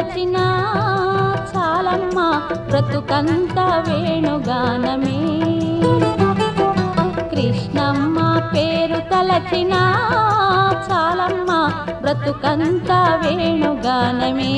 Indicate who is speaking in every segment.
Speaker 1: తలచిన చాలమ్మ బ్రతుకంత వేణుగానమే కృష్ణమ్మ పేరు తలచిన చాలమ్మ బ్రతుకంత వేణుగానమే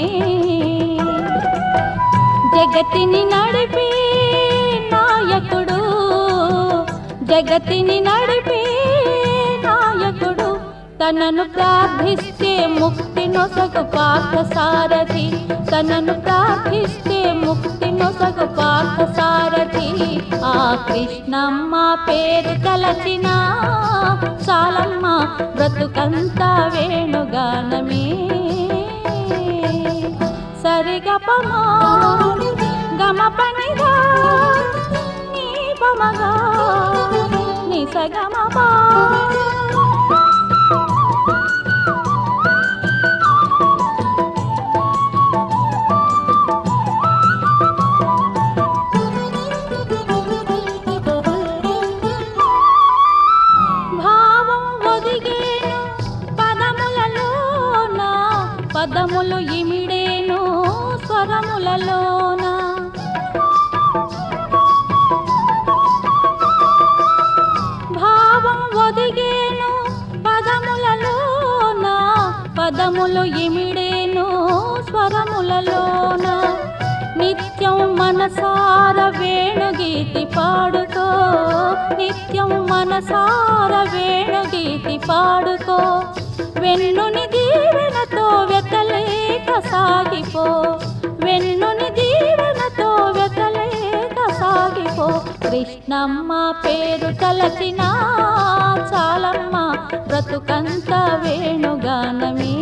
Speaker 1: జగతిని నడిపే నాయకుడు జగతిని నడిపే నాయకుడు తనను ప్రార్థిస్తే ముక్తి నొసగు పార్థ సారథి తనను ప్రార్థిస్తే ముక్తి నొసగు పార్థ సారథి ఆ కృష్ణమ్మ పేరు తలచిన చాలమ్మ బ్రతుకంతా వేణుగానమే సరిగపమా గమ పనిగా నీ పమగా నీ సగమపా భావం ఒదిగేను పదములలోన పదములు ఇమిడేను స్వరములలోన భావం ఒదిగేను పదములలోన పదములు ఇమిడేను స్వరములలోన నిత్యం మనసార వేణుగీతి పాడుకో నిత్యం మనసార వేణుగీతి పాడుకో వెన్నుని దీవెనతో వెతలేక సాగిపో వెన్నుని దీవెనతో వెతలేక సాగిపో కృష్ణమ్మ పేరు తలచిన చాలమ్మ బ్రతుకంత వేణుగానమే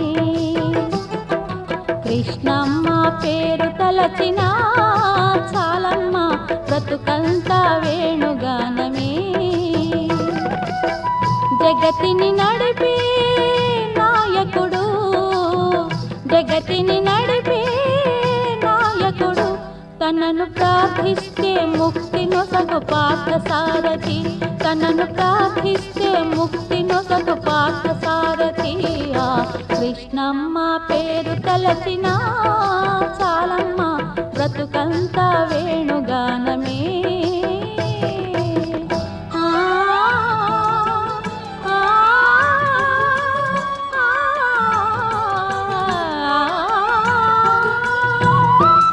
Speaker 1: కృష్ణమ్మ పేరు తలచిన చాలమ్మ బ్రతుకంతా వేణుగానమే జగతిని నడిపే నాయకుడు జగతిని నడిపే నాయకుడు తనను ప్రార్థిస్తే ముక్తి నొసగు పార్థ సారథి తనను ప్రార్థిస్తే ముక్తి నొసగు పార్థ సారథి ఆ కృష్ణమ్మ పేరు తలచిన చాలమ్మ బ్రతుకంతా వేణుగానమే ఆ, ఆ, ఆ, ఆ.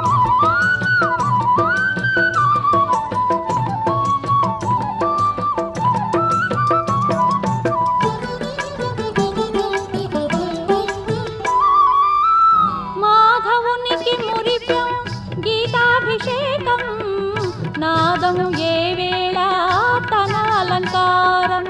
Speaker 1: మాధవునికి మురిప్యం గీతాభిషేకం నాదం ఏ వేళ తన అలంకారం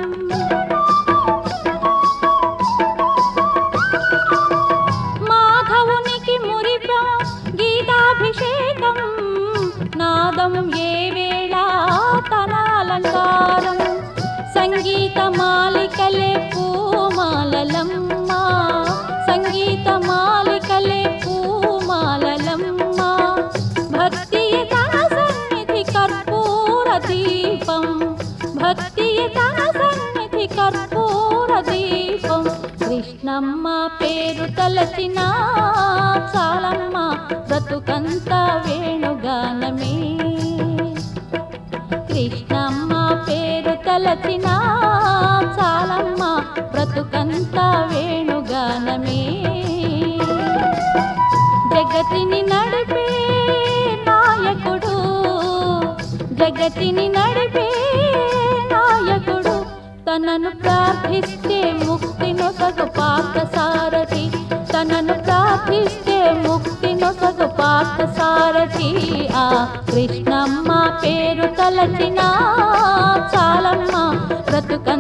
Speaker 1: మాధవునికి మురిప్యం గీతాభిషేకం నాదం ఏ వేళ తన అలంకారం సంగీత మాలికలే పూమాలలమ్మ సంగీత మాలికలే పూమాలలమ్మ భక్తి తన సన్నిధి కర్పూర దీపం భక్తి తన సన్నిధి కర్పూర దీపం కృష్ణమ్మ పేరు తలచిన చాలమ్మ బ్రతుకంత వేణుగానమే కృష్ణమ్మ పేరు తలచిన చాలమ్మ బ్రతుకంత వేణుగానమే జగతిని నడిపే నాయకుడు జగతిని నడిపే నాయకుడు తనను ప్రార్థిస్తే ముక్తి నొసగు పార్థ సారథి తనను ప్రార్థిస్తే ముక్తి నొసగు పార్థ సారథి ఆ కృష్ణమ్మ పేరు తలచిన చాలమ్మ బ్రతుకంత